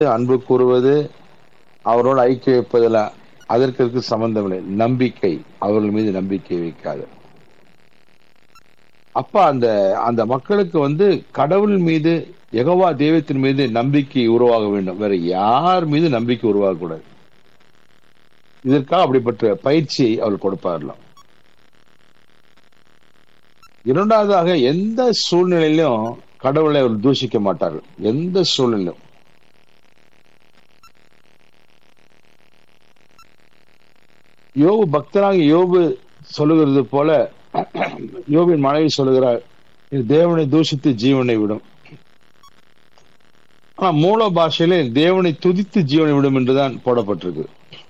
அன்பு கூறுவது அவரோடு ஐக்கிய வைப்பதில் அதற்கு இருக்கு சம்பந்தம் இல்லை நம்பிக்கை அவர்கள் மீது நம்பிக்கை வைக்காது அப்ப அந்த அந்த மக்களுக்கு வந்து கடவுள் மீது யெகோவா தெய்வத்தின் மீது நம்பிக்கை உருவாக வேண்டும் வேற யார் மீது நம்பிக்கை உருவாகக்கூடாது இதற்காக அப்படிப்பட்ட பயிற்சியை அவர் கொடுப்பாரலாம் இரண்டாவதாக எந்த சூழ்நிலையிலும் கடவுளை அவர் தூஷிக்க மாட்டார்கள் எந்த சூழ்நிலையும் யோபு பக்தராக யோபு சொல்லுகிறது போல யோபின் மனைவி சொல்லுகிறார் இது தேவனை தூஷித்து ஜீவனை விடும் ஆனா மூல பாஷையிலே தேவனை துதித்து ஜீவனை விடும் என்றுதான் போடப்பட்டிருக்கு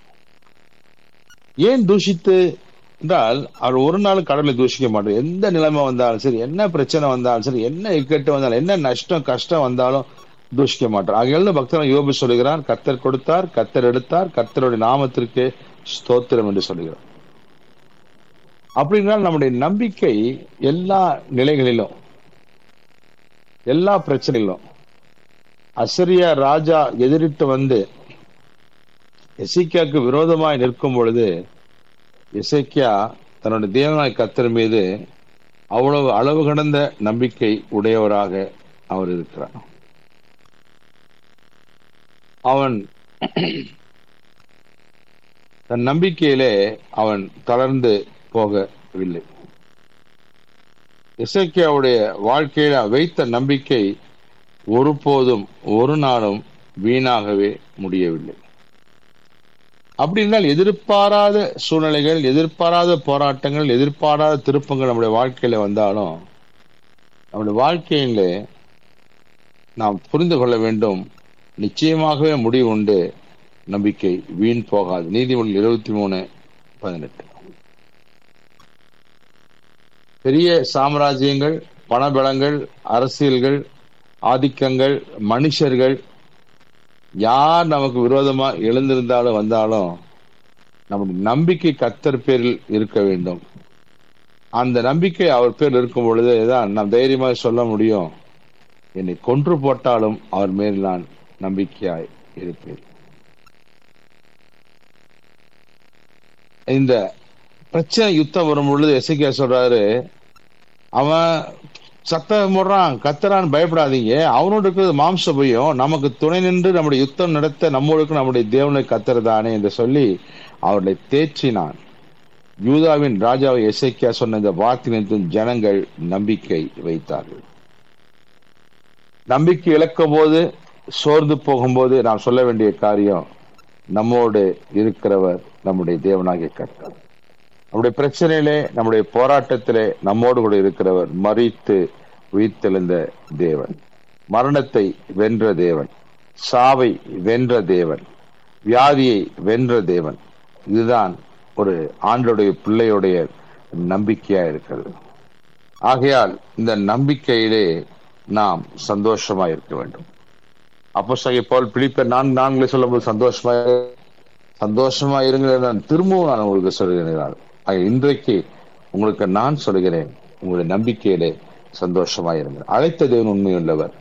ஏன் தூஷித்து என்றால் அவர் ஒரு நாள் கடவுளை தூஷிக்க மாட்டார் எந்த நிலைமை வந்தாலும் சரி என்ன பிரச்சனை வந்தாலும் சரி என்ன இக்கட்டு வந்தாலும் என்ன நஷ்டம் கஷ்டம் வந்தாலும் தூஷிக்க மாட்டார் ஆகையால் பக்தன் யோபு சொல்லுகிறார் கத்தர் கொடுத்தார் கத்தர் எடுத்தார் கத்தருடைய நாமத்திற்கு ஸ்தோத்திரம் என்று சொல்லுகிறார் அப்படின்னால் நம்முடைய நம்பிக்கை எல்லா நிலைகளிலும் எல்லா பிரச்சனைகளும் அசரியா ராஜா எதிரிட்டு வந்து எசைக்கியாவுக்கு விரோதமாய் நிற்கும் பொழுது இசைக்கியா தன்னுடைய தேவனாய் கத்தர் மீது அவ்வளவு அளவு கடந்த நம்பிக்கை உடையவராக அவர் இருக்கிறார் அவன் தன் நம்பிக்கையிலே அவன் தளர்ந்து போகவில்லை இசைக்கியாவுடைய வாழ்க்கையில வைத்த நம்பிக்கை ஒருபோதும் ஒரு நாளும் வீணாகவே முடியவில்லை அப்படி என்றால் எதிர்பாராத சூழ்நிலைகள் எதிர்பாராத போராட்டங்கள் எதிர்பாராத திருப்பங்கள் நம்முடைய வாழ்க்கையில வந்தாலும் நம்முடைய வாழ்க்கையில நாம் புரிந்து கொள்ள வேண்டும் நிச்சயமாகவே முடிவு உண்டு நம்பிக்கை வீண் போகாது நீதிமொழி இருபத்தி மூணு பதினெட்டு பெரிய சாம்ராஜ்யங்கள் பணபலங்கள் அரசியல்கள் ஆதிக்கங்கள் மனுஷர்கள் யார் நமக்கு விரோதமா எழுந்திருந்தாலும் வந்தாலும் நம்முடைய நம்பிக்கை கத்தர் பேரில் இருக்க வேண்டும் அந்த நம்பிக்கை அவர் பேர் இருக்கும் பொழுதுதான் நாம் தைரியமாக சொல்ல முடியும் என்னை கொன்று போட்டாலும் அவர் மேல் நான் நம்பிக்கையாய் இருப்பேன் இந்த பிரச்சனை யுத்தம் வரும் பொழுது எசைக்கியா சொல்றாரு அவன் சத்தம் போடுறான் கத்துறான்னு பயப்படாதீங்க அவனோட இருக்கிறது மாம்ச பயம் நமக்கு துணை நின்று நம்முடைய யுத்தம் நடத்த நம்மளுக்கு நம்முடைய தேவனை கத்துறதானே என்று சொல்லி அவர்களை தேற்றினான் யூதாவின் ராஜாவை எசைக்கியா சொன்ன இந்த வார்த்தையின் ஜனங்கள் நம்பிக்கை வைத்தார்கள் நம்பிக்கை இழக்கும் போது சோர்ந்து போகும்போது நாம் சொல்ல வேண்டிய காரியம் நம்மோடு இருக்கிறவர் நம்முடைய தேவனாகிய கர்த்தர் நம்முடைய பிரச்சனையிலே நம்முடைய போராட்டத்திலே நம்மோடு கூட இருக்கிறவர் மறித்து உயிர்த்தெழுந்த தேவன் மரணத்தை வென்ற தேவன் சாவை வென்ற தேவன் வியாதியை வென்ற தேவன் இதுதான் ஒரு ஆண்டுடைய பிள்ளையுடைய நம்பிக்கையா இருக்கிறது ஆகையால் இந்த நம்பிக்கையிலே நாம் சந்தோஷமா இருக்க வேண்டும் அப்போ போல் பிலிப்பர் நான் நான்களே சொல்லும்போது சந்தோஷமா சந்தோஷமா இருங்க நான் திரும்பவும் நான் உங்களுக்கு சொல்கிறேன் இன்றைக்கு உங்களுக்கு நான் சொல்கிறேன் உங்களுடைய நம்பிக்கையிலே சந்தோஷமா இருங்க அழைத்த தேவன் உண்மையுள்ளவர்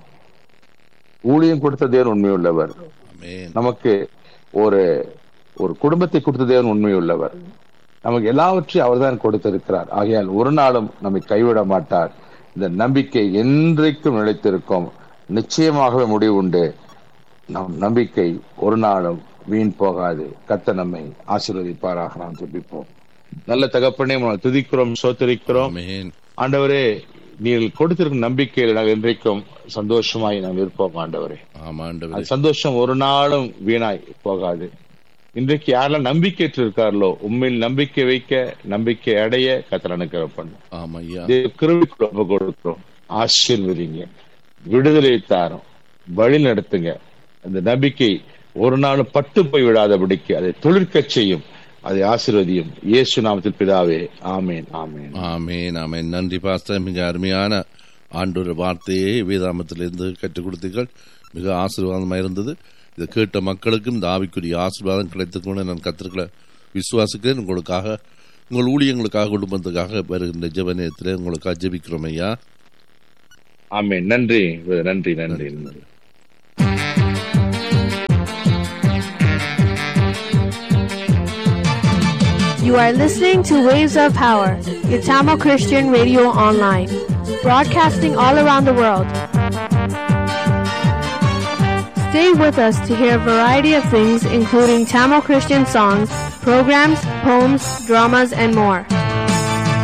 ஊழியம் கொடுத்த தேவன் உண்மையுள்ளவர் நமக்கு ஒரு ஒரு குடும்பத்தை கொடுத்த தேவன் உண்மையுள்ளவர் நமக்கு எல்லாவற்றையும் அவர் தான் கொடுத்திருக்கிறார் ஆகையால் ஒரு நாளும் நம்மை கைவிட மாட்டார் இந்த நம்பிக்கை என்றைக்கும் நிலைத்திருக்கும் நிச்சயமாகவே முடிவு உண்டு நம் நம்பிக்கை ஒரு நாளும் வீண் போகாது கத்த நம்மை ஆசீர்வதிப்பாராக நாம் ஜெபிப்போம் நல்ல தகப்பனே துதிக்கிறோம் சோத்தரிக்கிறோம் ஆண்டவரே நீங்கள் கொடுத்திருக்கும் நம்பிக்கையில் நாங்கள் இன்றைக்கும் சந்தோஷமாய் நாங்கள் இருப்போம் ஆண்டவரே அது சந்தோஷம் ஒரு நாளும் வீணாய் போகாது இன்றைக்கு யாரெல்லாம் நம்பிக்கையற்று இருக்கார்களோ உண்மையில் நம்பிக்கை வைக்க நம்பிக்கை அடைய கத்தர் அனுக்கிறப்பன் கிருவிக்குள்ள கொடுக்கிறோம் ஆசீர்வதிங்க விடுதலை தாரோம் வழி நடத்துங்க அந்த நம்பிக்கை ஒரு நாளும் பட்டு போய் விடாதபடிக்கு அதை தொழிற்க செய்யும் அதை ஆசிர்வதியும் இயேசு நாமத்தில் பிதாவே ஆமேன் ஆமேன் ஆமேன் ஆமேன் நன்றி பாஸ்டர் மிக அருமையான ஆண்டோட வார்த்தையை வேதாமத்திலிருந்து கற்றுக் கொடுத்தீர்கள் மிக ஆசீர்வாதமாக இருந்தது இதை கேட்ட மக்களுக்கும் இந்த ஆவிக்குரிய ஆசீர்வாதம் கிடைத்துக்கொண்டு நான் கத்திருக்கல விசுவாசிக்கிறேன் உங்களுக்காக உங்கள் ஊழியங்களுக்காக குடும்பத்துக்காக வருகின்ற ஜெப நேரத்தில் உங்களுக்காக ஜெபிக்கிறோம் ஐயா ஆமேன் நன்றி நன்றி நன்றி நன்றி You are listening to Waves of Power, your Tamil Christian radio online, broadcasting all around the world. Stay with us to hear a variety of things, including Tamil Christian songs, programs, poems, dramas, and more.